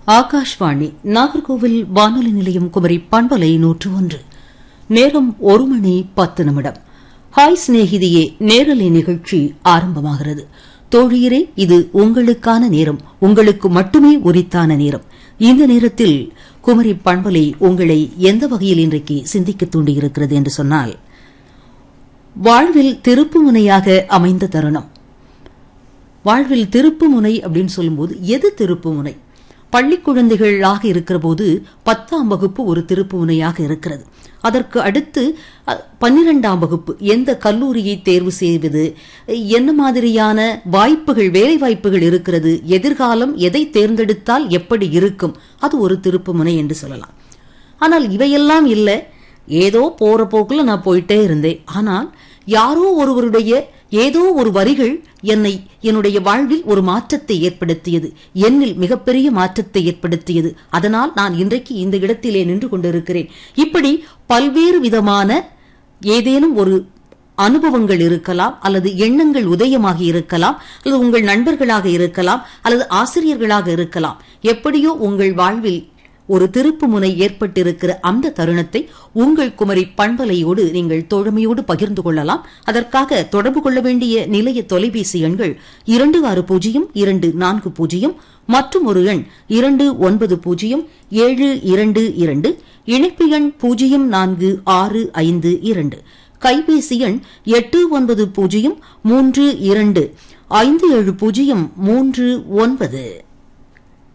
ஆகாஷ்வாணி நாகர்கோவில் வானொலி நிலையம் குமரி பண்பலை நூற்று ஒன்று நேரம் ஒரு மணி பத்து நிமிடம் ஹாய் சிநேகிதியே நேரலை நிகழ்ச்சி ஆரம்பமாகிறது தோழியரே இது உங்களுக்கான நேரம் உங்களுக்கு மட்டுமே உரித்தான நேரம் இந்த நேரத்தில் குமரி பண்பலை உங்களை எந்த வகையில் இன்றைக்கு சிந்திக்க தூண்டியிருக்கிறது என்று சொன்னால் வாழ்வில் திருப்புமுனையாக அமைந்த தருணம் வாழ்வில் திருப்புமுனை அப்படின்னு சொல்லும்போது எது திருப்புமுனை பள்ளி குழந்தைகளாக இருக்கிற போது பத்தாம் வகுப்பு ஒரு திருப்புமுனையாக இருக்கிறது அதற்கு அடுத்து பன்னிரெண்டாம் வகுப்பு எந்த கல்லூரியை தேர்வு செய்வது என்ன மாதிரியான வாய்ப்புகள் வேலை வாய்ப்புகள் இருக்கிறது எதிர்காலம் எதை தேர்ந்தெடுத்தால் எப்படி இருக்கும் அது ஒரு திருப்புமுனை என்று சொல்லலாம் ஆனால் இவையெல்லாம் இல்லை ஏதோ போற போக்குல நான் போயிட்டே இருந்தேன் ஆனால் யாரோ ஒருவருடைய ஏதோ ஒரு வரிகள் என்னை என்னுடைய வாழ்வில் ஒரு மாற்றத்தை ஏற்படுத்தியது என்னில் மிகப்பெரிய மாற்றத்தை ஏற்படுத்தியது அதனால் நான் இன்றைக்கு இந்த இடத்திலே நின்று கொண்டிருக்கிறேன் இப்படி பல்வேறு விதமான ஏதேனும் ஒரு அனுபவங்கள் இருக்கலாம் அல்லது எண்ணங்கள் உதயமாகி இருக்கலாம் அல்லது உங்கள் நண்பர்களாக இருக்கலாம் அல்லது ஆசிரியர்களாக இருக்கலாம் எப்படியோ உங்கள் வாழ்வில் ஒரு திருப்பு முனை ஏற்பட்டிருக்கிற அந்த தருணத்தை உங்கள் குமரி பண்பலையோடு நீங்கள் தோழமையோடு பகிர்ந்து கொள்ளலாம் அதற்காக தொடர்பு கொள்ள வேண்டிய நிலைய தொலைபேசி எண்கள் இரண்டு ஆறு பூஜ்ஜியம் இரண்டு நான்கு பூஜ்ஜியம் மற்றும் ஒரு எண் இரண்டு ஒன்பது பூஜ்ஜியம் ஏழு இரண்டு இரண்டு இணைப்பு எண் பூஜ்ஜியம் நான்கு ஆறு ஐந்து இரண்டு கைபேசி எண் எட்டு ஒன்பது பூஜ்ஜியம் மூன்று இரண்டு ஐந்து ஏழு பூஜ்ஜியம் மூன்று ஒன்பது